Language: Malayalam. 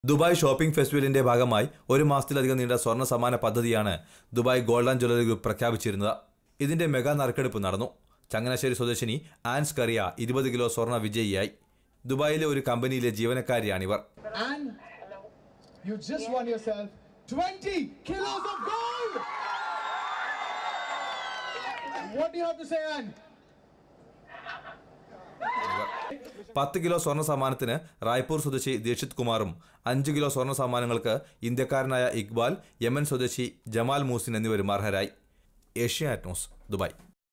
ദുബായ് ഷോപ്പിംഗ് ഫെസ്റ്റിവലിന്റെ ഭാഗമായി ഒരു മാസത്തിലധികം നീണ്ട സ്വർണ്ണ സമ്മാന പദ്ധതിയാണ് Dubai gold and jewellery group പ്രഖ്യാപിച്ചിരുന്നത് ഇതിന്റെ മെഗാ നറുക്കെടുപ്പ് നടന്നു ചങ്ങനാശ്ശേരി സ്വദേശിനി ആൻസ് കറിയ ഇരുപത് കിലോ സ്വർണ്ണ വിജയിയായി ദുബായിലെ ഒരു കമ്പനിയിലെ ജീവനക്കാരിയാണിവർ And you just won yourself 20 kilos of gold! What do you have to say, Anne? പത്ത് കിലോ സ്വർണ്ണ സമ്മാനത്തിന് റായ്പൂർ സ്വദേശി ദീക്ഷിത് കുമാറും അഞ്ച് കിലോ സ്വർണ്ണ സമ്മാനങ്ങൾക്ക് ഇന്ത്യക്കാരനായ ഇക്ബാൽ യമൻ സ്വദേശി ജമാൽ മൂസിൻ എന്നിവരും അർഹരായി ഏഷ്യ ന്യൂസ് ദുബായ്